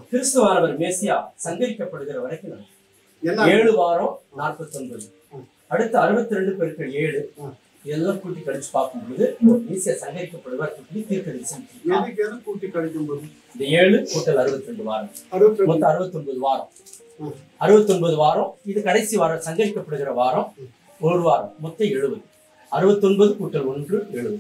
கிறிஸ்துவானவர் மேசியா சங்கரிக்கப்படுகிற வரைக்கும் நடக்கும். என்ன ஏழு வாரம் நாற்பத்தொன்பது அடுத்து அறுபத்தி ரெண்டு பெருக்கள் ஏழு ம். இதெல்லாம் கூட்டி கழிச்சு பார்க்கும்போது மேசியா சங்கரிக்கப்படுவார் சொல்லி தீர்க்கதரிசனம் எதுக்கு எது கூட்டி கழிக்கும் போது இந்த ஏழு கூட்டல் அறுபத்தி ரெண்டு வாரம் அறுபத்தி ரெண்டு மொத்தம் அறுபத்தொன்பது வாரம் ம். அறுபத்தொன்பது வாரம் இது கடைசி வாரம் சங்கரிக்கப்படுகிற வாரம் ஒரு வாரம் மொத்தம் எழுபது அறுபத்தொன்பது கூட்டல் ஒன்று எழுபது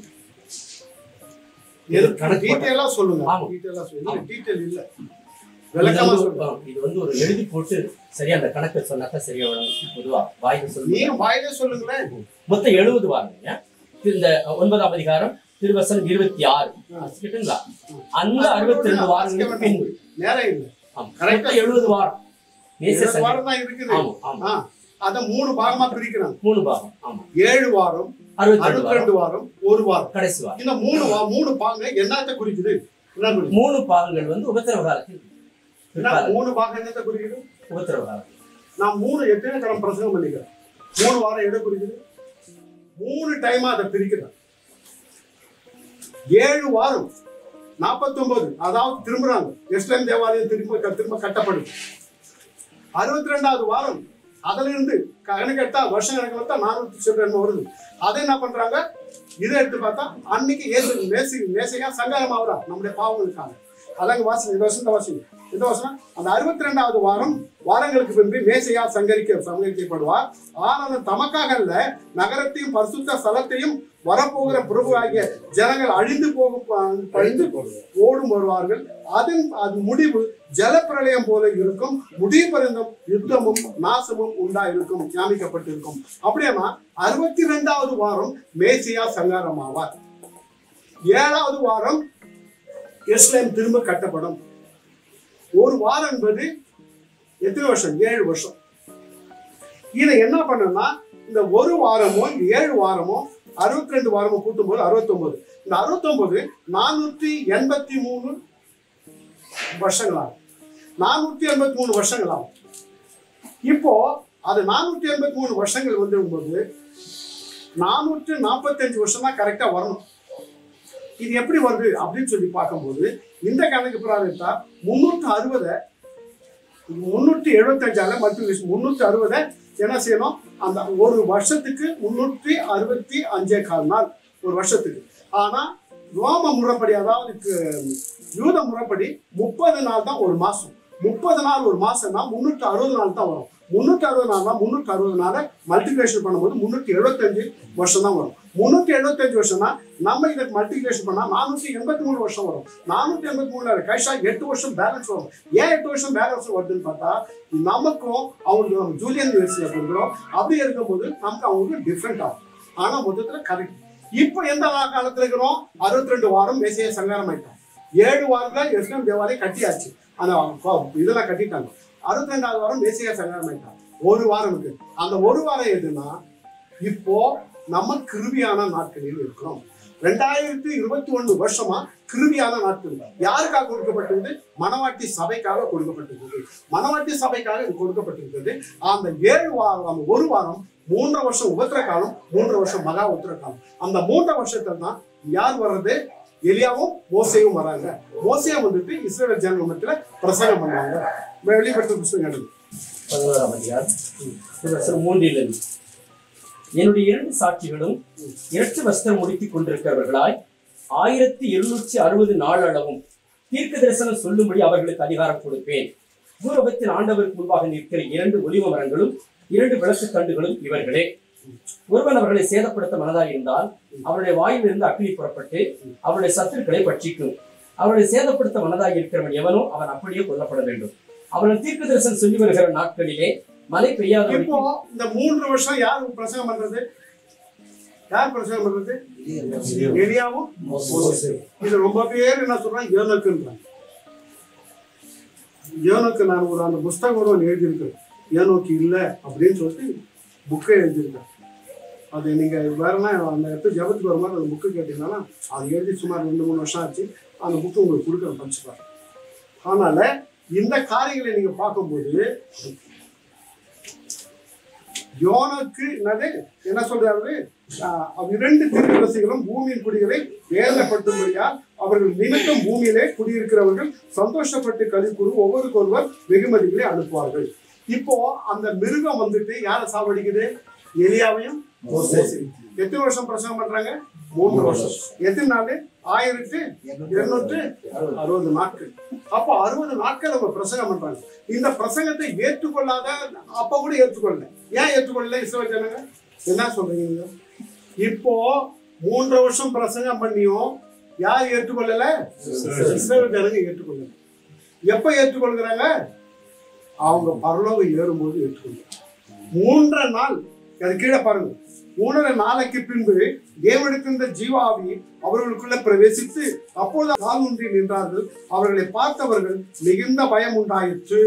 எது கணக்கு போட்டா- டீட்டெயிலா சொல்லுங்க ஆமா. டீட்டெயிலா சொல்லுங்க டீட்டெயில் இல்ல இது விளக்கமா வந்து சொல்லுங்க ஒரு- இது வந்து ஒரு எழுதி போட்டு சரியா அந்த கணக்கை சொன்னாக்கா சரியா வரும் பொதுவா வாய்க்கு சொல்லுங்க நீங்க வாயிலே சொல்லுங்களேன் மொத்தம் எழுபது வாரங்க இந்த ஒன்பதாம் அதிகாரம் திருவசனம் இருபத்தி ஆறு கிட்டுங்களா அந்த அறுபத்தி ரெண்டு வாரங்களுக்கு பின்பு நேரம் இல்ல ஆமா. Correct ஆ மொத்தம் எழுபது வாரம் நேச ஏழு சங்கம். வாரம் தான் இருக்குது ஆமா ஆமா ஆ, அத மூணு பாகமா பிரிக்கிறாங்க மூணு பாகம் ஆமா ஏழு வாரம் அறுபத்தி ரெண்டு அறுபத்தி வாரம் ரெண்டு வாரம் ஒரு வாரம் கடைசி வாரம் இந்த மூணு வா- மூணு பாங்க என்னத்த குறிக்குது என்ன குறிக்குது மூணு பாகங்கள் வந்து உபத்திரவ காலத்தில் என்ன மூணு பாகம் என்னத்த குறிக்குது உபத்திரவ காலம் நான் மூணு எத்தனை தரம் பிரசங்கம் பண்ணிக்கிறேன் மூணு வாரம் எதை குறிக்குது மூணு டைமா அதை பிரிக்கிறேன் ஏழு வாரம் நாற்பத்தொன்பது அதாவது திரும்புறாங்க எஸ்லேம் தேவாலயம் திரும்ப க- திரும்ப கட்டப்படுது அறுபத்தி ரெண்டாவது வாரம் அதுல இருந்து கணக்கு எடுத்தா வருஷம் கணக்கு பார்த்தா நானூத்தி சில்லறை வருது அதை என்ன பண்றாங்க இதை எடுத்து பார்த்தா அன்னைக்கு ஏசு மேசி மேசையா சங்காரம் ஆகுறா நம்முடைய பாவங்களுக்காக அதாங்க வாசிங்க இந்த வருஷம் இந்த வாசிங்க இந்த வருஷம் அந்த அறுபத்தி ரெண்டாவது வாரம் வாரங்களுக்கு பின்பு மேசையா சங்கரிக்க சங்கரிக்கப்படுவார் ஆனாலும் தமக்காக அல்ல நகரத்தையும் பரிசுத்த ஸ்தலத்தையும் வரப்போகிற பிரபு ஆகிய ஜனங்கள் அழிந்து போகும் ப- பழிந்து ஓடும் வருவார்கள் அதன் அது முடிவு ஜலப்பிரளயம் போல இருக்கும் முடிவு பரிந்தும் யுத்தமும் நாசமும் உண்டாயிருக்கும் ஞாபிக்கப்பட்டிருக்கும் அப்படின்னா அறுபத்தி ரெண்டாவது வாரம் மேசியா சங்காரம் ஆவார் ஏழாவது வாரம் எஸ்லேம் திரும்ப கட்டப்படும் ஒரு வாரம் என்பது எத்தனை வருஷம் ஏழு வருஷம் இதை என்ன பண்ணணும்னா இந்த ஒரு வாரமோ இந்த ஏழு வாரமோ அறுபத்தி ரெண்டு வாரமோ கூட்டும்போது அறுபத்தொன்பது இந்த அறுபத்தொன்பது நானூற்றி எண்பத்தி மூணு வருஷங்களாகும் நானூற்றி எண்பத்தி மூணு வருஷங்களாகும் இப்போ அது நானூற்றி எண்பத்தி மூணு வருஷங்கள் வந்துடும்போது நானூற்றி நாற்பத்தஞ்சு வருஷம் தான் கரெக்டாக வரணும் இது எப்படி வருது அப்படின்னு சொல்லி பார்க்கும்போது இந்த கணக்கு பிரகாரம் எடுத்தா முன்னூற்றி அறுபதை முன்னூற்றி எழுபத்தஞ்சால மல்டிபிகேஷன் முன்னூற்றி அறுபதை என்ன செய்யணும் அந்த ஒரு வருஷத்துக்கு முன்னூற்றி அறுபத்தி அஞ்சே கால் நாள் ஒரு வருஷத்துக்கு ஆனா ரோம முறைப்படி அதாவது கு- யூத முறைப்படி முப்பது நாள் தான் ஒரு மாசம் முப்பது நாள் ஒரு மாசம்னா முன்னூற்றி அறுபது நாள் தான் வரும் முன்னூற்றி அறுபது நாள்னா முன்னூற்றி அறுபது நாளை மல்டிபிகேஷன் பண்ணும்போது முன்னூற்றி எழுபத்தஞ்சு வருஷம் தான் வரும் முன்னூற்றி எழுபத்தஞ்சு வருஷம்னா நம்ம இதை மல்டிபிகேஷன் பண்ணா நானூற்றி எண்பத்தி மூணு வருஷம் வரும் நானூற்றி எண்பத்தி மூணுல கைஷா எட்டு வருஷம் பேலன்ஸ் வரும் ஏன் எட்டு வருஷம் பேலன்ஸ் வருதுன்னு பார்த்தா நமக்கும் அவங்களுக்கு நம்ம ஜூலியன் யூனிவர்சிட்டியில் கொடுக்குறோம் அப்படி இருக்கும்போது நமக்கு அவங்களுக்கு டிஃப்ரெண்ட் ஆகும் ஆனா மொத்தத்துல கரெக்ட் இப்போ எந்த கா- காலத்துல இருக்கிறோம் அறுபத்தி ரெண்டு வாரம் மேசையை சங்காரம் ஆயிட்டோம் ஏழு வாரத்துல எஸ்எம் தேவாலயம் கட்டியாச்சு அந்த கோ- இதெல்லாம் கட்டிட்டாங்க அறுபத்தி ரெண்டாவது வாரம் மேசையா சங்காரம் ஆயிட்டாங்க ஒரு வாரம் இருக்கு அந்த ஒரு வாரம் எதுன்னா இப்போ நம்ம கிருபியான நாட்களில் இருக்கிறோம் ரெண்டாயிரத்தி இருபத்தி ஒண்ணு வருஷமா கிருபியான நாட்கள் யாருக்காக கொடுக்கப்பட்டிருந்தது மணவாட்டி சபைக்காக கொடுக்கப்பட்டிருந்தது மணவாட்டி சபைக்காக இது கொடுக்கப்பட்டிருக்கிறது அந்த ஏழு வாரம் அந்த ஒரு வாரம் மூன்றரை வருஷம் உபத்திர காலம் மூன்றரை வருஷம் மகா உத்திர காலம் அந்த மூன்றரை வருஷத்துல தான் யார் வர்றது எலியாவும் மோசையும் வராங்க மோசையா வந்துட்டு இஸ்ரேல் ஜனங்கள் மத்தியில பிரசங்கம் பண்ணுவாங்க வெளிப்படுத்த புஸ்தகம் எடுது பதினோராம் அதிகாரம் திருவசனம் மூன்றிலிருந்து என்னுடைய இரண்டு சாட்சிகளும் இரட்டு வஸ்திரம் முடித்துக் கொண்டிருக்கிறவர்களாய் ஆயிரத்தி இருநூற்றி அறுபது நாள் அளவும் தீர்க்க தரிசனம் சொல்லும்படி அவர்களுக்கு அதிகாரம் கொடுப்பேன் பூரபத்தின் ஆண்டவருக்கு முன்பாக நிற்கிற இரண்டு ஒலிவ மரங்களும் இரண்டு விளக்கு தண்டுகளும் இவர்களே ஒருவன் அவர்களை சேதப்படுத்த மனதாய் இருந்தால் அவருடைய வாயிலிருந்து அக்னி புறப்பட்டு அவருடைய சத்துருக்களை பட்சிக்கும் அவர்களை சேதப்படுத்த மனதாய் இருக்கிறவன் எவனோ அவன் அப்படியே கொல்லப்பட வேண்டும் அவர்கள் தீர்க்க தரிசனம் சொல்லி வருகிற நாட்களிலே மழை பெய்யாத இப்போ இந்த மூன்று வருஷம் யார் பிரசங்கம் பண்றது யார் பிரசங்கம் பண்றது எலியாவும் மோசேயும். இது ரொம்ப பேர் என்ன சொல்றாங்க ஏனோக்குன்றாங்க ஏனோக்கு நான் ஒரு அந்த புஸ்தகம் கூட ஒன்று எழுதியிருக்கேன் ஏனோக்கு இல்லை அப்படின்னு சொல்லிட்டு புக்கை எழுதியிருக்கேன் அது நீங்க வேறலாம் அந்த இடத்துல ஜபத்துக்கு வரும்போது அந்த புக்கு கேட்டீங்கன்னா அது எழுதி சுமார் ரெண்டு மூணு வருஷம் ஆச்சு அந்த புக்கு உங்களுக்கு கொடுக்குறேன் படிச்சுப்பாரு அதனால இந்த காரியங்களை நீங்க பார்க்கும்போது யோனுக்கு என்னது என்ன சொல்றாரு ஆஹ், அவ்விரண்டு தீர்க்கதரிசிகளும் பூமியின் குடிகளை வேதனைப்படுத்தும்படியால் அவர்கள் நிமித்தம் பூமியிலே குடியிருக்கிறவர்கள் சந்தோஷப்பட்டு களி கூறு ஒவ்வொருக்கொருவர் வெகுமதிகளை அனுப்புவார்கள் இப்போ அந்த மிருகம் வந்துட்டு யாரை சாவடிக்குது எலியாவையும் மோசேசையும். எத்தனை வருஷம் பிரசங்கம் பண்றாங்க மூன்று வருஷம் எத்தனை நாள் ஆயிரத்து இருநூற்று அறுபது நாட்கள் அப்போ அறுபது நாட்கள் அவங்க பிரசங்கம் பண்றாங்க இந்த பிரசங்கத்தை ஏற்றுக்கொள்ளாத அப்ப கூட ஏற்றுக்கொள்ளல ஏன் ஏற்றுக்கொள்ளல இஸ்ரேல் ஜனங்க என்ன சொல்றீங்க நீங்க? இப்போ மூன்று வருஷம் பிரசங்கம் பண்ணியும் யார் ஏற்றுக்கொள்ளல இஸ்ரேல் ஜனங்க ஏற்றுக்கொள்ளல எப்ப ஏற்றுக்கொள்கிறாங்க அவங்க பரலோகம் ஏறும்போது ஏற்றுக்கொள்கிறாங்க மூன்றரை நாள் அது கீழே பாருங்க மூன்றரை நாளைக்கு பின்பு தேவனுக்கு ஜீவாவி அவர்களுக்குள்ள பிரவேசித்து அப்பொழுது கால் ஊன்றி நின்றார்கள் அவர்களை பார்த்தவர்கள் மிகுந்த பயம் உண்டாயிற்று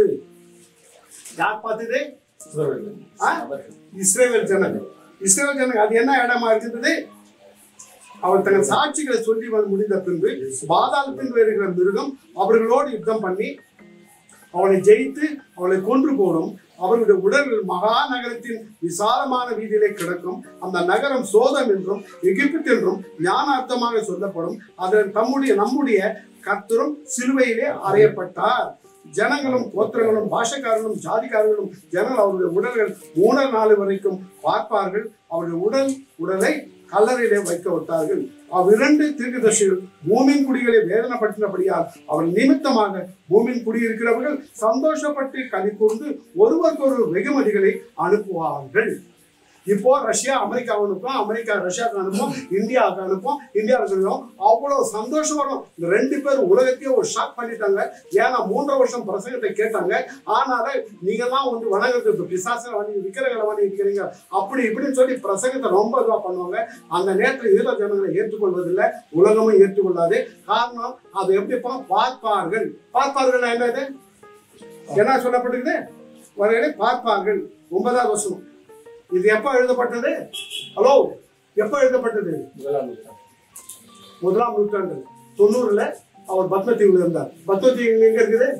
யார் பார்த்தது ஆ? இஸ்ரேல் ஜனங்கள் இஸ்ரேல் ஜனங்கள் அது என்ன இடமா இருக்குது அவர் தங்கள் சாட்சிகளை சொல்லி வந்து முடிந்த பின்பு பாதாளத்தில் வருகிற மிருகம் அவர்களோடு யுத்தம் பண்ணி அவளை ஜெயித்து அவளை கொன்று போடும் அவர்களுடைய உடல்கள் மகா நகரத்தின் விசாலமான வீதியிலே கிடக்கும் அந்த நகரம் சோதம் என்றும் எகிப்து என்றும் ஞானார்த்தமாக சொல்லப்படும் அதில் தம்முடைய நம்முடைய கர்த்தரும் சிலுவையிலே அறையப்பட்டார் ஜனங்களும் கோத்திரங்களும் பாஷக்காரர்களும் ஜாதிக்காரர்களும் ஜனங்கள் அவருடைய உடல்கள் மூணு நாள் வரைக்கும் பார்ப்பார்கள் அவருடைய உடல் உடலை கல்லறையிலே வைக்க விட்டார்கள் அவ்விரண்டு தீர்க்கதர்சிகள் பூமியின் குடிகளை வேதனைப்படுத்தினபடியால் அவர் நிமித்தமாக பூமியின் குடியிருக்கிறவர்கள் சந்தோஷப்பட்டு களி கூர்ந்து ஒருவருக்கொருவர் வெகுமதிகளை அனுப்புவார்கள் இப்போ ரஷ்யா அமெரிக்காவை அனுப்பும் அமெரிக்கா ரஷ்யாவுக்கு அனுப்பும் இந்தியாவுக்கு அனுப்பும் இந்தியாவுக்கு அனுப்பும் அவ்வளவு சந்தோஷம் வரும் இந்த ரெண்டு பேர் உலகத்தையே ஒரு ஷாக் பண்ணிட்டாங்க ஏன்னா மூன்றரை வருஷம் பிரசங்கத்தை கேட்டாங்க ஆனாலும் நீங்கெல்லாம் வந்து வணங்குறது பிசாசை வணங்கி விக்கிரகளை வணங்கி இருக்கிறீங்க அப்படி இப்படின்னு சொல்லி பிரசங்கத்தை ரொம்ப இதுவா பண்ணுவாங்க அந்த நேரத்தில் ஈர ஜனங்களை ஏற்றுக்கொள்வதில்லை உலகமும் ஏற்றுக்கொள்ளாது காரணம் அதை எப்படிப்பா பார்ப்பார்கள் பார்ப்பார்கள் என்னது என்ன சொல்லப்பட்டிருக்குது ஒருவேளை பார்ப்பார்கள் ஒன்பதாவது வருஷம் இது எப்ப எழுதப்பட்டது ஹலோ எப்ப எழுதப்பட்டது முதலாம் நூற்றாண்டு. முதலாம் நூற்றாண்டு தொண்ணூறுல அவர் பத்மதீவுல இருந்தார் பத்மதீவு எங்க எங்க இருக்குது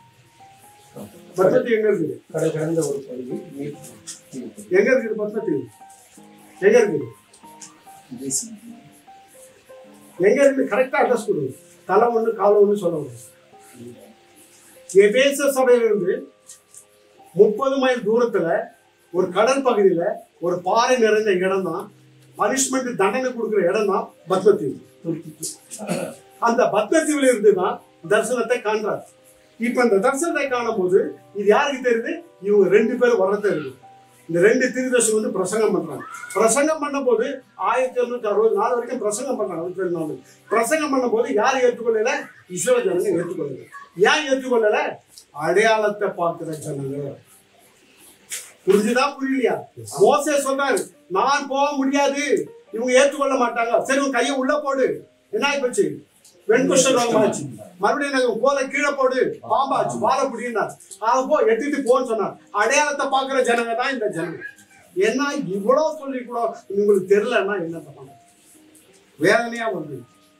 பத்மதீவு எங்க இருக்குது கடல் கடந்த ஒரு பகுதி நீர் நீர் எங்க இருக்குது பத்மதீவு எங்க இருக்குது எங்க இருக்குது கரெக்டா அட்ரஸ் கொடுங்க தலை ஒண்ணு காலம் ஒண்ணு சொல்ல எபேச சபையிலிருந்து முப்பது மைல் தூரத்துல ஒரு கடல் பகுதியில ஒரு பாறை நிறைந்த இடம் தான் பனிஷ்மெண்ட் தண்டனை கொடுக்குற இடம் தான் பத்மதீவு துருக்கிக்கு அந்த பத்மதீவுல இருந்து தான் தரிசனத்தை காண்றார் இப்ப இந்த தரிசனத்தை காணும் போது இது யாருக்கு தெரியுது இவங்க ரெண்டு பேரும் வர்றது தெரியுது இந்த ரெண்டு தீர்தர்சி வந்து பிரசங்கம் பண்றாங்க பிரசங்கம் பண்ணும்போது ஆயிரத்தி எழுநூத்தி அறுபது நாலு வரைக்கும் பிரசங்கம் பண்றாங்க அறுபத்தி ரெண்டு நாள் பிரசங்கம் பண்ணும்போது யார் ஏற்றுக்கொள்ளல இஸ்ரோ ஜனங்க ஏற்றுக்கொள்ளல ஏன் ஏற்றுக்கொள்ளல அடையாளத்தை பார்க்கிற ஜனங்க புரிஞ்சுதா புரியலையா மோசே சொல்றாரு நான் போக முடியாது இவங்க ஏற்றுக்கொள்ள மாட்டாங்க சரி உன் கையை உள்ள போடு என்ன ஆகி போச்சு வெண்குஷ்ட ரோகமாச்சு மறுபடியும் எனக்கு கோலை கீழே போடு பாம்பாச்சு வாழ புடினார் அதை போ எட்டிட்டு போன்னு சொன்னார் அடையாளத்தை பார்க்கிற ஜனங்க தான் இந்த ஜனங்க என்ன இவ்வளவு சொல்லி கூட உங்களுக்கு தெரியலன்னா என்ன பண்ண வேதனையா வருது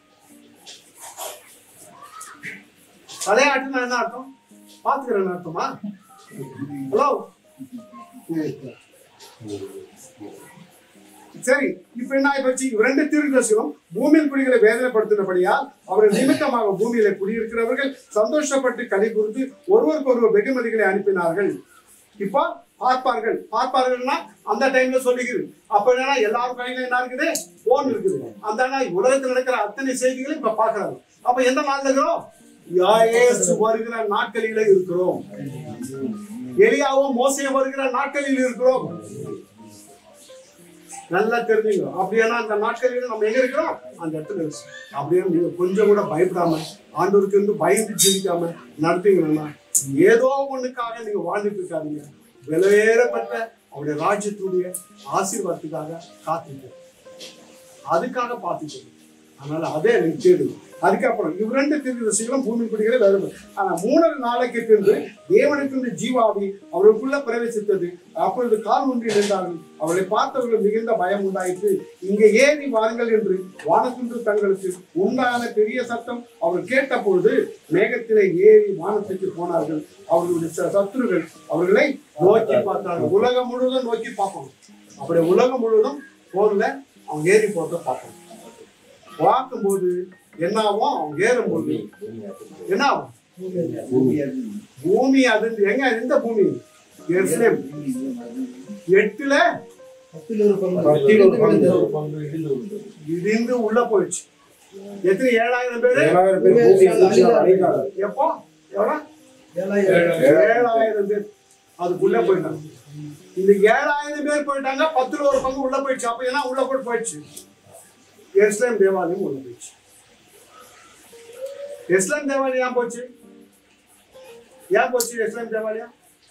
தலையாட்டுனா என்ன அர்த்தம் பாத்துக்கிறேன் அர்த்தமா ஹலோ சரி இப்ப என்ன ஆயிப்போச்சு ரெண்டு தீர்க்கதரிசிகளும் பூமியின் குடிகளை வேதனைப்படுத்தினபடியால் அவர்கள் நிமித்தமாக பூமியில குடியிருக்கிறவர்கள் சந்தோஷப்பட்டு களி கூர்ந்து ஒருவருக்கு ஒருவர் வெகுமதிகளை அனுப்பினார்கள் இப்போ பார்ப்பார்கள் பார்ப்பார்கள்னா அந்த டைம்ல சொல்லிக்குது அப்ப என்னன்னா எல்லாரும் கையில என்ன இருக்குது போன் இருக்குது அந்த அண்ணா உலகத்தில் நடக்கிற அத்தனை செய்திகளையும் இப்ப பார்க்கறாங்க அப்ப எந்த நாள்ல இருக்கிறோம் இயேசு வருகிற நாட்களில இருக்கிறோம் எலியாவும் மோசையும் வருகிற நாட்களில் இருக்கிறோம் நல்லா தெரிஞ்சுங்க அப்படியானா அந்த நாட்களில் நம்ம எங்க இருக்கிறோம் அந்த இடத்துல இருக்கோம். அப்படியே நீங்க கொஞ்சம் கூட பயப்படாம ஆண்டவருக்கு இருந்து பயந்து ஜீவிக்காம நடத்தீங்கன்னா ஏதோ ஒண்ணுக்காக நீங்க வாழ்ந்துட்டு இருக்காதீங்க விலையேறப்பட்ட அவருடைய ராஜ்யத்துடைய ஆசீர்வாதத்துக்காக காத்துட்டு அதுக்காக பார்த்துட்டு அதனால அதே எனக்கு தேடுங்க அதுக்கப்புறம் இவ்விரண்டு தீர்க்கதரிசிகளும் பூமி குடிகளை வரும் ஆனா மூணு நாளைக்கு பின்பு தேவனுக்கு இந்த ஜீவாவி அவர்களுக்குள்ள பிரவேசித்தது அப்பொழுது கால் ஒன்றி நின்றார்கள் அவளை பார்த்தவர்கள் மிகுந்த பயம் உண்டாயிற்று இங்கே ஏறி வாருங்கள் என்று வானத்தின்று தங்களுக்கு உண்டான பெரிய சத்தம் அவர் கேட்டபொழுது மேகத்திலே ஏறி வானத்துக்கு போனார்கள் அவர்களுடைய ச- சத்துருகள் அவர்களை நோக்கி பார்த்தார்கள் உலகம் முழுவதும் நோக்கி பார்ப்பாங்க அப்படி உலகம் முழுவதும் போர்ல அவங்க ஏறி போறத பார்க்கணும் பார்க்கும்போது என்ன ஆகும் அவங்க ஏறும்போது என்ன ஆகும் பூமி அது எங்க எந்த பூமி எருசலேம் எட்டுல இடிந்து உள்ள போயிடுச்சு எத்தனை ஏழாயிரம் பேரு ஏழாயிரம் பேர் பூமி அதிர்ச்சியில அடைந்தாங்க. எப்போ எவ்வளவு ஏழாயிரம் பேர் அதுக்குள்ள போயிட்டாங்க இந்த ஏழாயிரம் பேர் போயிட்டாங்க பத்துல ஒரு பங்கு உள்ள போயிடுச்சு அப்ப என்ன உள்ள போய் போயிடுச்சு எஸ்லாம் தேவாலயம் உள்ள போயிடுச்சு எஸ்லாம் தேவாலயம் ஏன் போச்சு ஏன் போச்சு எஸ்லாம் தேவாலயம்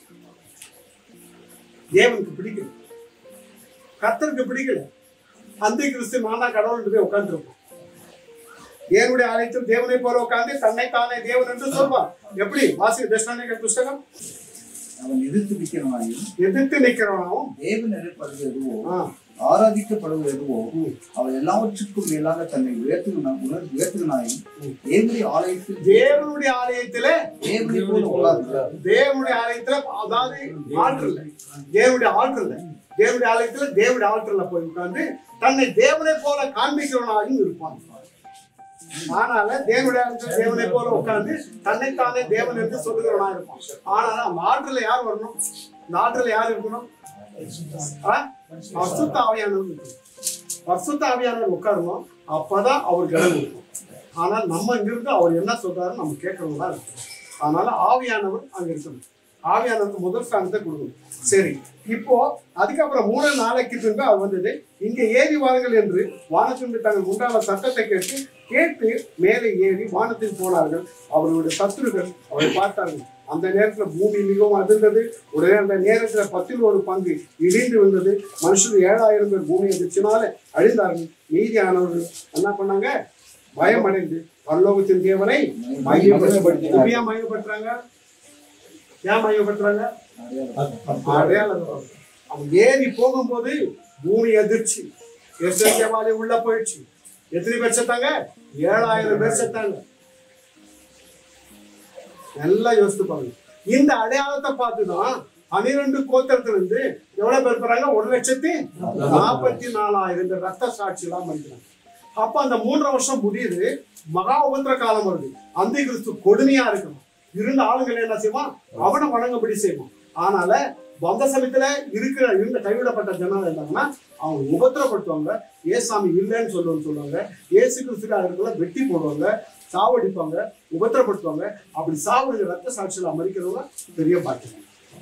தேவனுக்கு பிடிக்கல கர்த்தருக்கு பிடிக்கல அந்த கிறிஸ்து நானா கடவுள் போய் உட்கார்ந்துருப்போம் தேவனுடைய ஆலயத்தில் தேவனை போல உட்கார்ந்து தன்னை தானே தேவன் என்று சொல்வான் எப்படி வாசி தர்ஷனிக புஸ்தகம் அவன் எதிர்த்து நிற்கிறவனாயும் எதிர்த்து நிக்கிறவனும் தேவன் எதிர்ப்பது எதுவோ ஆ, ஆராதிக்கப்படுவது எதுவோ ம். அவன் எல்லாவற்றுக்கும் மேலாக தன்னை உயர்த்துகிறான் உணர் உயர்த்துகிறாயும் தேவனுடைய ஆலயத்தில் தேவனுடைய ஆலயத்துல தேவனை போல உட்கார்ந்து தேவனுடைய ஆலயத்துல அதாவது ஆல்டர் இல்ல தேவனுடைய ஆல்டர் இல்ல தேவனுடைய ஆலயத்துல தேவனுடைய ஆல்டர்ல போய் உட்கார்ந்து தன்னை தேவனை போல காண்பிக்கிறவனாகவும் இருப்பான் ஆனால தேவனுடைய ஆலயத்துல தேவனை போல உட்கார்ந்து தன்னைத்தானே தேவன் என்று சொல்லுகிறவனா இருப்பான் ஆனால அந்த ஆல்டர்ல யார் வரணும் இந்த ஆல்டர்ல யார் இருக்கணும் ஆ? பரிசுத்த ஆவியானவர் இருக்கணும் பரிசுத்த ஆவியானவர் உட்காரணும் அப்பதான் அவர் கடன் இருக்கும் ஆனால் நம்ம இங்கிருந்து அவர் என்ன சொல்றாரு நம்ம கேட்கறவங்களா இருக்கணும் அதனால ஆவியானவர் அங்க இருக்கணும் ஆவியானவருக்கு முதல் ஸ்தானத்தை கொடுக்கணும் சரி இப்போ அதுக்கப்புறம் மூணு நாளைக்கு பின்பு அவர் வந்தது இங்க ஏறி வாருங்கள் என்று வானத்திற்கு தங்கள் உண்டான சத்தத்தை கேட்டு கேட்டு மேலே ஏறி வானத்தில் போனார்கள் அவர்களுடைய சத்துருக்கள் அவரை பார்த்தார்கள் அந்த நேரத்துல பூமி மிகவும் அதிர்ந்தது உடனே அந்த நேரத்துல பத்தில் ஒரு பங்கு இடிந்து விழுந்தது மனுஷர் ஏழாயிரம் பேர் பூமி அதிர்ச்சினால அழிந்தார்கள் மீதியானவர்கள் என்ன பண்ணாங்க பயமடைந்து பரலோகத்தின் தேவனை மையப்படுத்தி ஏன் மையப்படுத்துறாங்க ஏன் மையப்படுத்துறாங்க அடையாளம் அவங்க ஏறி போகும்போது பூமி அதிர்ச்சி எஸ்எஸ்எம்ஆலே உள்ள போயிடுச்சு எத்தனை பேர் செத்தாங்க ஏழாயிரம் பேர் செத்தாங்க எல்லாம் யோசித்து பாருங்க இந்த அடையாளத்தை பார்த்துதான் பனிரெண்டு கோத்திரத்துல இருந்து எவ்வளவு பேர் போறாங்க ஒரு லட்சத்தி நாற்பத்தி நாலாயிரம் பேர் ரத்த சாட்சி எல்லாம் மறிக்கிறாங்க அப்ப அந்த மூன்றரை வருஷம் முடியுது மகா உபத்திர காலம் வருது அந்த கிறிஸ்து கொடுமையா இருக்கணும் இருந்த ஆளுங்களை என்ன செய்வான் அவனை வணங்கும்படி செய்வான் ஆனால வந்த சமயத்துல இருக்கிற இருந்த கைவிடப்பட்ட ஜனம் இருந்தாங்கன்னா அவங்க உபத்திரப்படுத்துவாங்க ஏசாமி இல்லைன்னு சொல்லுவாங்க சொல்லுவாங்க ஏசு கிறிஸ்துக்காக இருக்கல வெட்டி போடுவாங்க சாவடிப்பாங்க உபத்திரப்படுத்துவாங்க அப்படி சாவடி ரத்த சாட்சியில் மறிக்கிறவங்க பெரிய பாக்கியம்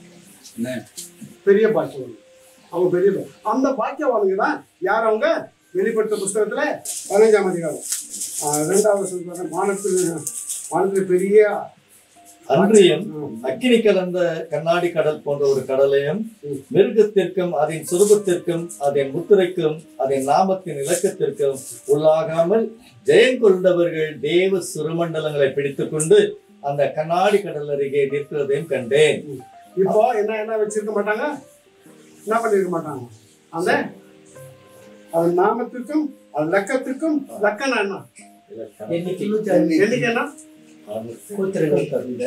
பெரிய பாக்கியம் அவங்க பெரிய பா- அந்த பாக்கியவானுங்க தான் யார் அவங்க வெளிப்படுத்த புஸ்தகத்துல பதினஞ்சாம் அதிகாரம் ஆஹ் ரெண்டாவது சொல்றாங்க வானத்தில் வானத்தில் பெரிய அன்றியும் அக்கினி கலந்த கண்ணாடி கடல் போன்ற ஒரு கடலையும் மிருகத்திற்கும் அதன் சுரூபத்திற்கும் அதன் முத்திரைக்கும் அதன் நாமத்தின் இலக்கத்திற்கும் உள்ளாகாமல் ஜெயம் கொண்டவர்கள் தேவ சுரமண்டலங்களை பிடித்துக்கொண்டு அந்த கண்ணாடி கடல் அருகே நிற்கிறதையும் கண்டேன் இப்போ என்ன என்ன வச்சிருக்க மாட்டாங்க என்ன பண்ணிருக்க மாட்டாங்க அந்த அது நாமத்துக்கும் அது லக்கத்துக்கும் லக்கணம் என்ன எண்ணிக்கை என்னைக்கு என்ன கோத்திரங்கள் தகுந்த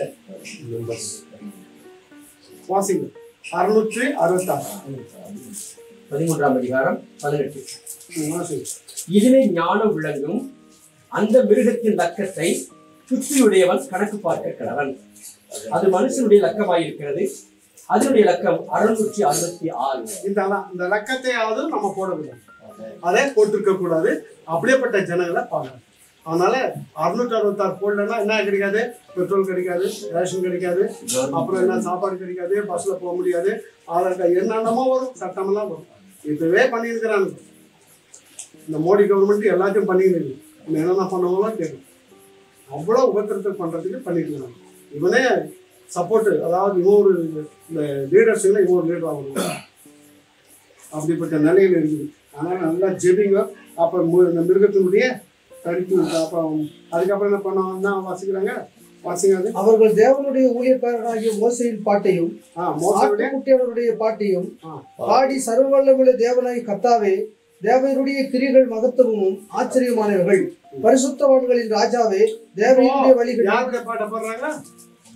வாசிங்க அறுநூற்றி அறுபத்தாறு பதிமூன்றாம் அதிகாரம் பதினெட்டு ம், வாசிங்க இதிலே ஞானம் விளங்கும் அந்த மிருகத்தின் லக்கத்தை புத்தியுடையவன் கணக்கு பார்க்க கடவன் அது மனுஷனுடைய லக்கமாயிருக்கிறது அதனுடைய லக்கம் அறுநூற்றி அறுபத்தி ஆறு இந்த அதான், இந்த லக்கத்தையாவது நம்ம போடக்கூடாது அதை போட்டிருக்க கூடாது அப்படியேப்பட்ட ஜனங்களை பார்க்கணும் அதனால அறுநூற்றி அறுபத்தாறு போடலன்னா என்ன கிடைக்காது பெட்ரோல் கிடைக்காது ரேஷன் கிடைக்காது அப்புறம் என்ன சாப்பாடு கிடைக்காது பஸ்ல போக முடியாது ஆதார் கார்டு என்னென்னமோ வரும் சட்டமெல்லாம் வரும் இப்பவே பண்ணியிருக்கிறாங்க இந்த மோடி கவர்மெண்ட் எல்லாத்தையும் பண்ணிக்கிறது இன்னும் என்னென்ன பண்ணுவாங்களோ தெரியும் அவ்வளோ உபத்திரத்தை பண்றதுக்கு பண்ணியிருக்கிறாங்க இவனே சப்போர்ட் அதாவது இவன் ஒரு இந்த லீடர்ஸ்ல இவன் ஒரு லீடர் ஆகணும் அப்படிப்பட்ட நிலையில் இருக்குது ஆனால் நல்லா ஜெபிங்க அப்போ மு- இந்த மிருகத்தினுடைய தடுத்து அப்புறம் அதுக்கப்புறம் என்ன பண்ணாங்கன்னா வாசிக்கிறாங்க வாசிங்க அது அவர்கள் தேவனுடைய ஊழியக்காரனாகிய மோசையின் பாட்டையும் ஆ மோசனுடைய ஆட்டுக்குட்டியவருடைய பாட்டையும் ஆ. பாடி சர்வவல்லமுள்ள தேவனாகி கத்தாவே தேவனுடைய கிரிகள் மகத்துவமும் ஆச்சரியமானவர்கள் பரிசுத்தவான்களின் ராஜாவே தேவனுடைய வழிகள் யாருடைய பாட்டை பாடுறாங்க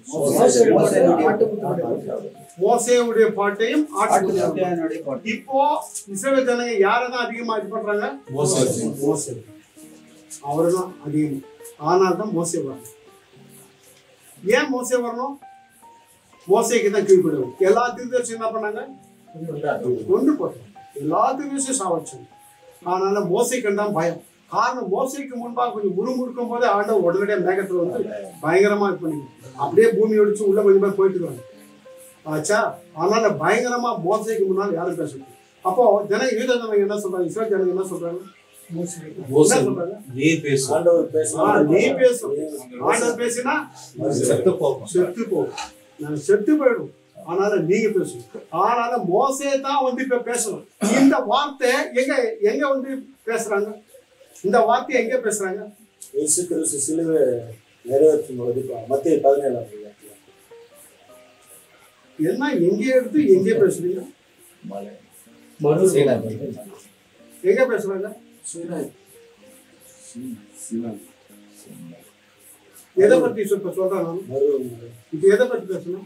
மோசேயுடைய ஆட்டுக்குட்டியுடைய மோசேவுடைய பாட்டையும் ஆட்டுக்குட்டியுடைய ஆட்டுக்குட்டியானுடைய பாட்டு இப்போ இஸ்ரவேல் ஜனங்க யாரை தான் அதிகமா இது பண்றாங்க மோசே அவரு தான் அதிகம் ஆனால் தான் மோசே வரணும் ஏன் மோசே வரணும் மோசைக்கு தான் கீழ்ப்படுவோம் எல்லா திருதர்சி என்ன பண்ணாங்க கொண்டு போட்டாங்க எல்லா திருதர்சியும் சாவடிச்சாங்க அதனால மோசைக்கு தான் பயம் காரணம் மோசைக்கு முன்பாக கொஞ்சம் முறுமுறுக்கும் போதே ஆண்டவர் உடனடியாக மேகத்துல வந்து பயங்கரமா இது பண்ணி அப்படியே பூமி ஒடிச்சு உள்ள கொஞ்சம் பேர் போயிட்டு இருக்காங்க ஆச்சா அதனால பயங்கரமா மோசைக்கு முன்னால் யாரும் பேசணும் அப்போ ஜன யூத ஜனங்க என்ன சொல்றாங்க இஸ்ரேல் ஜனங்க என்ன சொல்றாங்க என்ன சொல்றாங்க நீர் பேசு ஆ, நீ பேசும் ஆண்டவர் பேசினா செத்து போகும் செத்து போகும் நான் செத்து போயிடும் ஆனால நீங்க பேசணும் ஆனால மோசே தான் வந்து இப்ப பேசணும் இந்த வார்த்தை எங்க எங்க வந்து பேசுறாங்க இந்த வார்த்தை எங்க பேசுறாங்க இயேசு கிறிஸ்து சிலுவை நிறைவேற்றும் பொழுது மத்திய பதினேழாம் அதிகாரத்துல. என்ன எங்க எடுத்து எங்க பேசுறீங்க சீனா. எங்க பேசுறாங்க எதை பத்தி இப்ப சொல்றேன் நான் மறு- இப்ப எதை பத்தி பேசணும்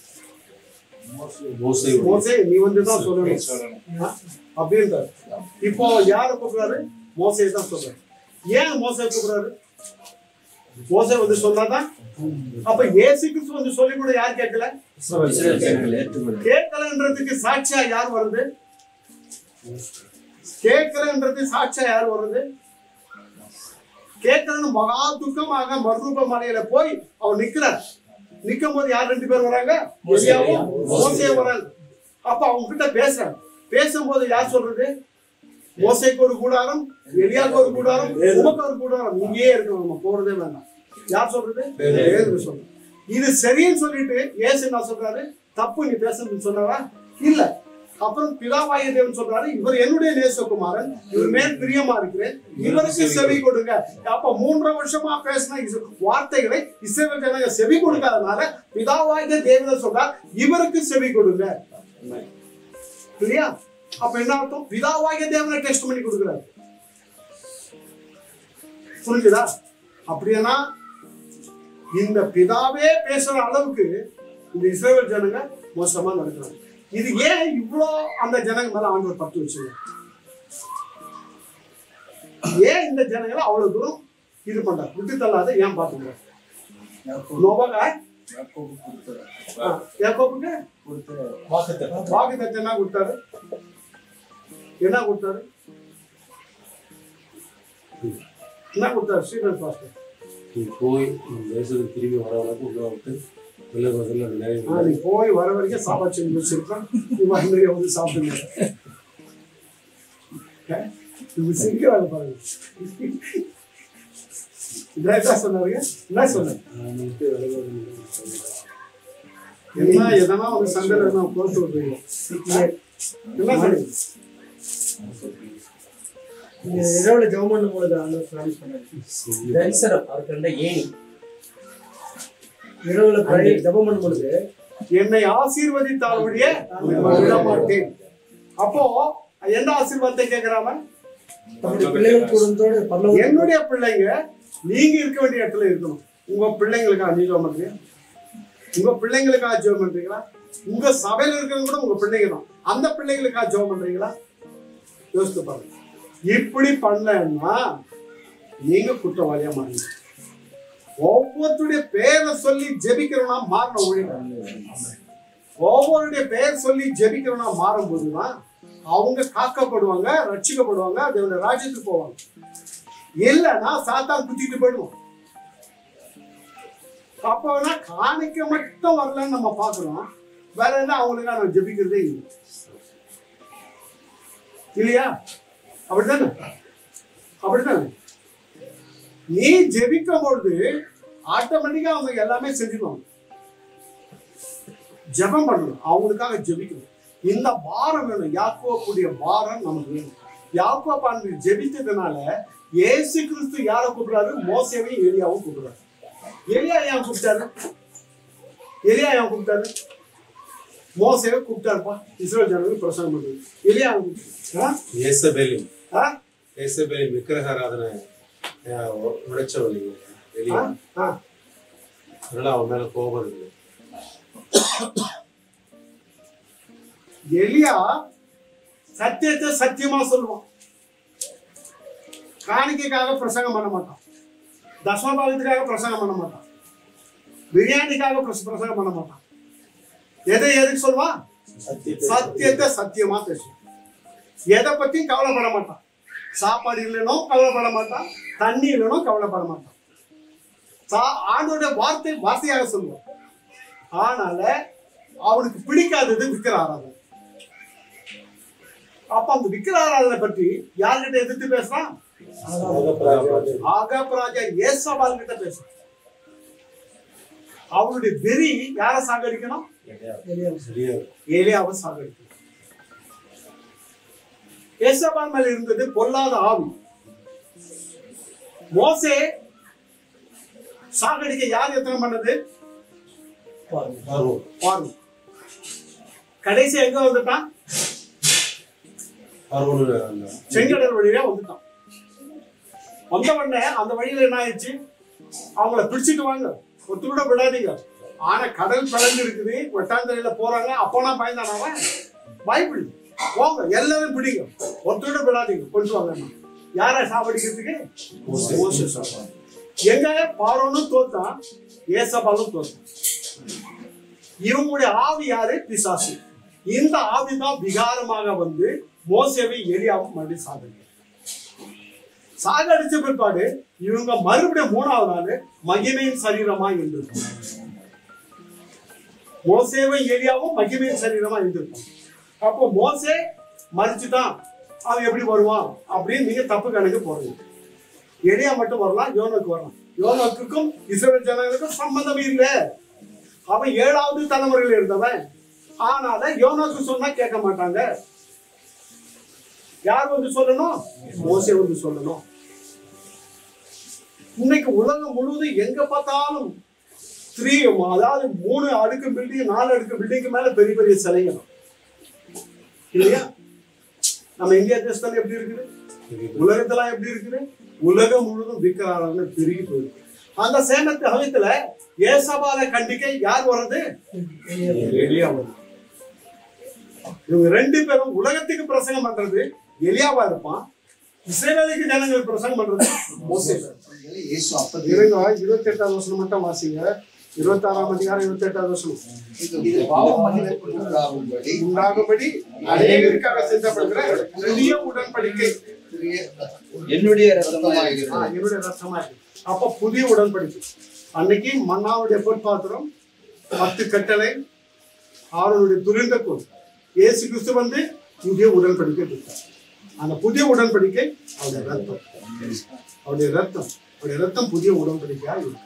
மோசே மோசே நீ வந்து தான் சொல்லணும் ஆ? அப்படின்றாரு இப்போ யார கூப்பிடுறாரு மோசையை தான் சொல்றாரு ஏன் மோசை கூப்பிடுறாரு மோசை வந்து சொன்னாதான் அப்ப இயேசு கிறிஸ்து வந்து சொல்லி கூட யார் கேட்கல கேட்கலன்றதுக்கு சாட்சியா யார் வருது கேட்கலன்றது சாட்சியா யார் வருது கேட்கலன்னு மகா துக்கமாக மறுரூப மலையில போய் அவர் நிக்கிறார் நிக்கும் போது யார் ரெண்டு பேர் வராங்க எலியாவும் மோசையும் வராங்க அப்ப அவங்க கிட்ட பேசுறாங்க பேசும்போது யார் சொல்றது மோசைக்கு ஒரு கூடாரம் எலியாவுக்கு ஒரு கூடாரம் உமக்கு ஒரு கூடாரம் இங்கேயே இருக்கணும் நம்ம போறதே வேண்டாம் யார் சொல்றது பேதுரு சொல்றது இது சரின்னு சொல்லிட்டு ஏசு என்ன சொல்றாரு தப்பு நீ பேசுறதுன்னு சொன்னாரா இல்ல அப்புறம் பிதாவாய தேவன் சொல்றாரு இவர் என்னுடைய நேசகுமாரன் இவர் மேல் பிரியமா இருக்கிறேன் இவருக்கு செவி கொடுங்க அப்ப மூன்றரை வருஷமா பேசின இஸ்- வார்த்தைகளை இஸ்ரவேல் ஜனங்க செவி கொடுக்காதனால பிதாவாகிய தேவன் சொல்றார் இவருக்கு செவி கொடுங்க இல்லையா அப்ப என்ன அர்த்தம் பிதாவாகிய தேவனை டெஸ்ட் பண்ணி கொடுக்குறாரு புரிஞ்சுதா அப்படின்னா இந்த பிதாவே பேசுற அளவுக்கு இந்த இஸ்ரேல் ஜனங்க மோசமா நடக்கிறாங்க இது ஏன் இவ்வளோ அந்த ஜனங்க மேல ஆண்டவர் பட்டு வச்சுங்க ஏன் இந்த ஜனங்களை அவ்வளவு தூரம் இது பண்றாரு விட்டு தள்ளாத ஏன் பாத்துக்கிறார் நோபாக யாக்கோபுக்கு வாக்கு தத்து என்ன கொடுத்தாரு என்ன கொடுத்தாரு என்ன கொடுத்தாரு ஸ்ரீதர் பாஸ்டர் நீ போய் உன் தேசத்துக்கு திரும்பி வர வரைக்கும் உள்ள விட்டு வெளில முதல்ல ஆ, நிறைய நீ போய் வர வரைக்கும் சாப்பாடு செஞ்சு வச்சிருக்கான் நீ வந்து வந்து சாப்பிடுங்க ஏ, இவங்க சிரிக்கிறாங்க பாருங்க இதான் என்ன சொன்னாருங்க என்ன சொன்னாங்க நான் விட்டு வெளில வந்து என்ன எதனா ஒரு சண்டையில நான் போட்டு விடுறீங்க என்ன சொல்லுங்க இந்த இரவுல ஜெபம் பண்ணும் பொழுது ஆண்டவர் ப்ராமிஸ் பண்ணாரு தரிசனம் அவர் கண்ட ஏணி இரவுல pray- ஜெபம் பண்ணும் பொழுது என்னை ஆசீர்வதித்தால் ஒழிய நான் விட மாட்டேன் அப்போ என்ன ஆசீர்வாதத்தை கேட்கிறாம தம்முடைய பிள்ளைகள் குடும்பத்தோடு பரலோகம் என்னுடைய பிள்ளைங்க நீங்க இருக்க வேண்டிய இடத்துல இருக்கணும் உங்க பிள்ளைங்களுக்காக நீ ஜோம் பண்றீங்க உங்க பிள்ளைங்களுக்காக ஜோம் பண்றீங்களா உங்க சபையில இருக்கிறவங்க கூட உங்க பிள்ளைங்க தான் அந்த பிள்ளைங்களுக்காக ஜோம் பண்றீங்களா யோசித்து பாருங்க இப்படி பண்ணலன்னா நீங்க குற்றவாளியா மாறீங்க ஒவ்வொருத்தருடைய பேரை சொல்லி ஜெபிக்கிறவனா மாறின ஊழியர் ஒவ்வொருடைய பெயர் சொல்லி ஜெபிக்கிறவனா மாறும்போதுதான் அவங்க காக்கப்படுவாங்க ரட்சிக்கப்படுவாங்க தேவனுடைய ராஜ்யத்துக்கு போவாங்க இல்லைன்னா சாத்தான் குத்திட்டு போயிடுவோம் அப்ப வேணா காணிக்க மட்டும் வரலன்னு நம்ம பாக்குறோம் வேற என்ன அவங்களுக்காக நம்ம ஜெபிக்கிறதே இல்லை இல்லையா அப்படித்தானே அப்படித்தானே நீ ஜெபிக்கும் பொழுது ஆட்டோமேட்டிக்கா அவங்க எல்லாமே செஞ்சுக்குவாங்க ஜெபம் பண்ணணும் அவங்களுக்காக ஜெபிக்கணும் இந்த பாரம் வேணும் யாக்கோப்புடைய பாரம் நமக்கு வேணும் யாக்கோ பாண்டு ஜெபித்ததுனால இயேசு கிறிஸ்து யாரை கூப்பிடுறாரு மோசேவையும் எலியாவும் கூப்பிடுறாரு எலியா ஏன் கூப்பிட்டாரு எலியா ஏன் கூப்பிட்டாரு மோசேவை கூப்பிட்டாருப்பா இஸ்ரேல் ஜனங்களுக்கு பிரசங்கம் பண்றது எலியா ஆ? ஏசபேலின் ஆ? ஏசபேலின் விக்கிரகாராதனை உடைச்சவள் ஆ? வெளியே ஆ. அதனால அவன் மேல கோபம் இல்லை எலியா சத்தியத்தை சத்தியமா சொல்லுவான் காணிக்கைக்காக பிரசங்கம் பண்ண மாட்டான் தசமபாகத்துக்காக பிரசங்கம் பண்ண மாட்டான் பிரியாணிக்காக பிரச- பிரசங்கம் பண்ண மாட்டான் எதை எதுக்கு சொல்லுவான் சத்தியத்தை சத்தியமா பேசுவான் எதை பத்தியும் கவலைப்பட மாட்டான் சாப்பாடு இல்லைனோ கவலைப்பட மாட்டான் தண்ணி இல்லைனோ கவலைப்பட மாட்டான் சா- ஆண்டோட வார்த்தை வார்த்தையாக சொல்லுவான் ஆனால அவனுக்கு பிடிக்காதது விக்கிர ஆராதனை அப்ப அந்த விக்கிர ஆராதனை பற்றி யார்கிட்ட எதிர்த்து பேசுறான் ஆகாப் ராஜா ஏசபால் கிட்ட பேசுறான் அவனுடைய வெறி யாரை சாகடிக்கணும் சரியா ஏலியாவை சாகடிக்கணும் ஏசபால் மேல இருந்தது பொல்லாத ஆவி மோசே சாகடிக்க யார் எத்தனை பண்ணது ஆர்வம் பார்வை கடைசி எங்க வந்துட்டான் ஆர்வம் செங்கடல் வழியா வந்துட்டான் வந்த உடனே அந்த வழியில என்ன ஆயிடுச்சு அவங்கள பிடிச்சிட்டு வாங்க ஒத்து கூட விடாதீங்க ஆனா கடல் பிளந்து இருக்குது வெட்டாந்தரையில போறாங்க அப்போனா பயந்தான் அவன் பயப்படு போங்க எல்லாரும் பிடிங்க ஒத்து கூட விடாதீங்க கொண்டு வாங்க யார சாவடிக்கிறதுக்கு மோசே சாவடி. எங்க பாரோனும் தோத்தான் ஏசபாலும் தோத்தான் இவங்களுடைய ஆவி யாரு பிசாசு இந்த ஆவி தான் விகாரமாக வந்து மோசேவை எலியாவும் மறுபடியும் சாகடிக்கும் சாகடிச்ச பிற்பாடு இவங்க மறுபடியும் மூணாவது நாள் மகிமையின் சரீரமா இருந்திருக்கும் மோசேவை எலியாவும் மகிமையின் சரீரமா இருந்திருக்கும் அப்போ மோசே மறிச்சுட்டான் அவன் எப்படி வருவான் அப்படின்னு நீங்க தப்பு கணக்கு போடுறீங்க எலியா மட்டும் வரலாம் யோனுக்கு வரலாம் யோனுக்கும் இஸ்ரேல் ஜனங்களுக்கும் சம்பந்தம் இல்லை அவன் ஏழாவது தலைமுறையில் இருந்தவன் ஆனால யோனாக்கு சொன்னா கேட்க மாட்டாங்க யார் வந்து சொல்லணும் மோசே வந்து சொல்லணும் இன்னைக்கு உலகம் முழுவதும் எங்க பார்த்தாலும் த்ரீ அதாவது மூணு அடுக்கு பில்டிங் நாலு அடுக்கு பில்டிங்க்கு மேல பெரிய பெரிய சிலைகள் இல்லையா நம்ம இந்தியா தேசத்துல எப்படி இருக்குது உலகத்துல எப்படி இருக்குது உலகம் முழுவதும் விக்கிராரங்க பெருகி போயிருக்கு அந்த சேமத்து சமயத்துல ஏசபால கண்டிக்க யார் வர்றது எலியா வருது இவங்க ரெண்டு பேரும் உலகத்துக்கு பிரசங்கம் பண்றது எலியாவா இருப்பான் இஸ்ரேலுக்கு ஜனங்களுக்கு பிரசங்கம் பண்றது மோசே இயேசு அப்ப இருங்க இருபத்தி எட்டாவது வருஷம் மட்டும் வாசிங்க இருபத்தி ஆறாம் அதிகாரம் இருபத்தி எட்டாவது வருஷம் இது பாவ மனிதனுக்கு உண்டாகும்படி உண்டாகும்படி அநேகருக்காக சிந்தப்படுகிற பெரிய உடன்படிக்கை என்னுடைய ஆ, ரத்தமாகிறது என்னுடைய ரத்தமா இருக்கு அப்ப புதிய உடன்படிக்கை அன்னைக்கு மன்னாவுடைய பொற்பாத்திரம் பத்து கட்டளை அவருடைய துரிந்த கோல் இயேசு கிறிஸ்து வந்து புதிய உடன்படிக்கை கொடுத்தார் அந்த புதிய உடன்படிக்கை அவருடைய ரத்தம் அவருடைய ரத்தம் அவருடைய ரத்தம் புதிய உடன்படிக்கையா இருக்கு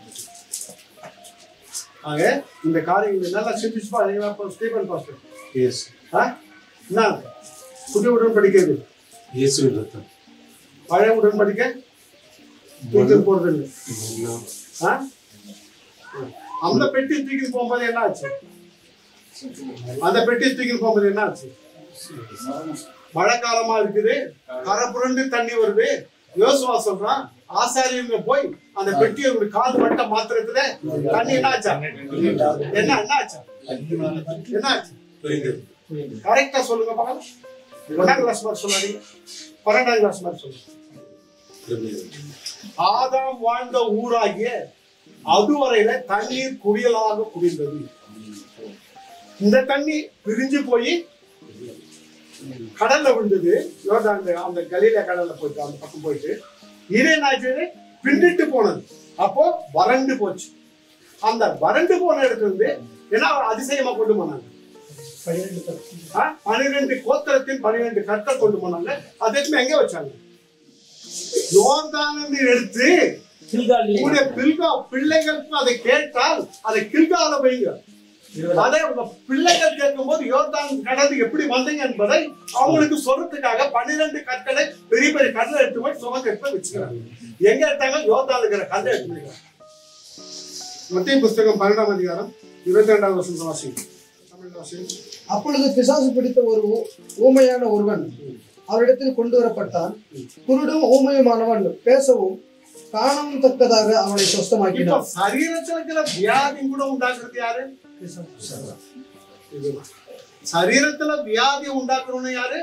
ஆக இந்த காரியங்களை நல்லா சிந்திச்சு பாருங்க ஸ்டீபன் பாஸ்டர் எஸ் ஆ? என்ன புதிய உடன்படிக்கை இது இயேசுவின் ரத்தம் பழைய உடன்படிக்கை தூக்கி போறது இல்லை எல்லாம் ஆ? அந்த பெட்டி தூக்கி போகும்போது என்ன ஆச்சு அந்த பெட்டி தூக்கி போகும்போது என்ன ஆச்சு மழை காலமா இருக்குது கரை புரண்டு தண்ணி வருது யோசுவா சொல்றான் ஆசாரியங்க போய் அந்த பெட்டியை ஒரு கால் வட்ட மாத்திரத்துல தண்ணி என்ன ஆச்சா என்ன என்ன ஆச்சா என்ன ஆச்சு புரிந்தது கரெக்டா சொல்லுங்க பார்க்கலாம் ஒன்னாம் கிளாஸ் மாதிரி சொல்லாதீங்க பன்னெண்டாம் கிளாஸ் மாதிரி சொல்லுங்க புரிந்தது ஆதாம் வாழ்ந்த ஊராகிய அதுவரையில தண்ணீர் குவியலாக குவிந்தது இந்த தண்ணி பிரிஞ்சு போய் கடல்ல விழுந்தது யோர்தான் அந்த கலில கடல்ல போயிட்டு அந்த பக்கம் போயிட்டு இது என்னாச்சு பின்னிட்டு போனது அப்போ வறண்டு போச்சு அந்த வறண்டு போன இடத்துல இருந்து என்ன அதிசயமா கொண்டு போனாங்க பன்னிரெண்டு பத்து ஆ? பன்னிரெண்டு கோத்திரத்தின் பன்னிரெண்டு கற்கள் கொண்டு போனாங்க அது எடுத்து எங்க வச்சாங்க யோர்தானு எடுத்து கில்காலிலே உங்களுடைய பில்கா பிள்ளைகளுக்கு அதை கேட்டால் அதை கில்கால வைங்க அதை உங்க பிள்ளைகள் கேட்கும்போது யோர்தான் கடந்து எப்படி வந்தீங்க என்பதை அவங்களுக்கு சொல்றதுக்காக பன்னிரெண்டு கற்களை பெரிய பெரிய கல்லை எடுத்து போய் சுமக்க எடுத்து வச்சுக்கிறாங்க எங்க எடுத்தாங்க யோர்தான் இருக்கிற கல்லை எடுத்து வைக்கிறாங்க மத்திய புஸ்தகம் பன்னெண்டாம் அதிகாரம் இருபத்தி ரெண்டாம் வருஷம் வாசி தமிழ் வாசி அப்பொழுது பிசாசு பிடித்த ஒரு ஊ- ஊமையான ஒருவன் அவரிடத்தில் கொண்டு வரப்பட்டான் குருடும் ஊமையுமானவன் பேசவும் காணத்தக்கதாக அவனை இப்போ சொஸ்தமாக்கினார் சரீரத்துல இருக்கிற வியாதி கூட உண்டாக்குறது யாரு இதுதான். சரீரத்துல வியாதி உண்டாக்குறவன யாரு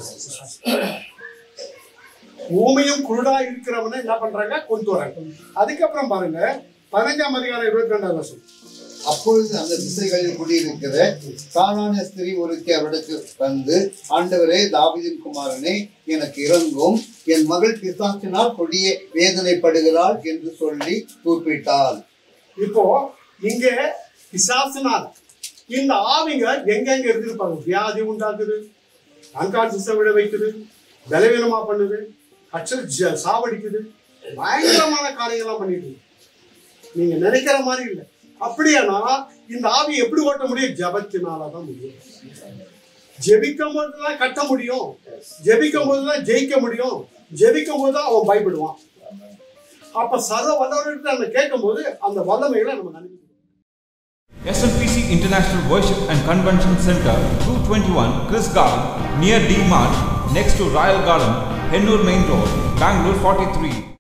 ஊமையும் குருடா இருக்கிறவனை என்ன பண்றாங்க கொண்டு வராங்க அதுக்கப்புறம் பாருங்க பதினஞ்சாம் அதிகாரம் இருபத்தி ரெண்டாவது வருஷம் அப்பொழுது அந்த திசைகளில் குடியிருக்கிற காணான ஸ்திரீ ஒருத்தி அவரிடத்து வந்து ஆண்டவரே தாவீதின் குமாரனே எனக்கு இறங்கும் என் மகள் பிசாசினால் கொடிய வேதனைப்படுகிறாள் என்று சொல்லி கூப்பிட்டாள் இப்போ இங்க பிசாசுனால் இந்த ஆவிங்க எங்கெங்க இருந்திருப்பாங்க வியாதி உண்டாக்குது அன்கான்சியஸை விட வைக்குது பலவீனமா பண்ணுது அச்சல் ஜ- சாவடிக்குது பயங்கரமான காரியங்கள்லாம் பண்ணிட்டு இருக்கு. நீங்க நினைக்கிற மாதிரி இல்லை அப்படியானா இந்த ஆவி எப்படி ஓட்ட முடியும் ஜபத்தினாலதான் முடியும் ஜெபிக்கும் போதுதான் கட்ட முடியும் ஜெபிக்கும் போதுதான் ஜெயிக்க முடியும் ஜெபிக்கும் போதுதான் அவன் பயப்படுவான் அப்ப சர்வ வல்லவர்கிட்ட நம்ம கேட்கும் போது அந்த வல்லமைகளை நம்ம நினைக்கணும் SNPC International Worship and Convention Center, 221 Chris Garden, near D Mart, next to Royal Garden, Hennur Main Road, Bangalore 43.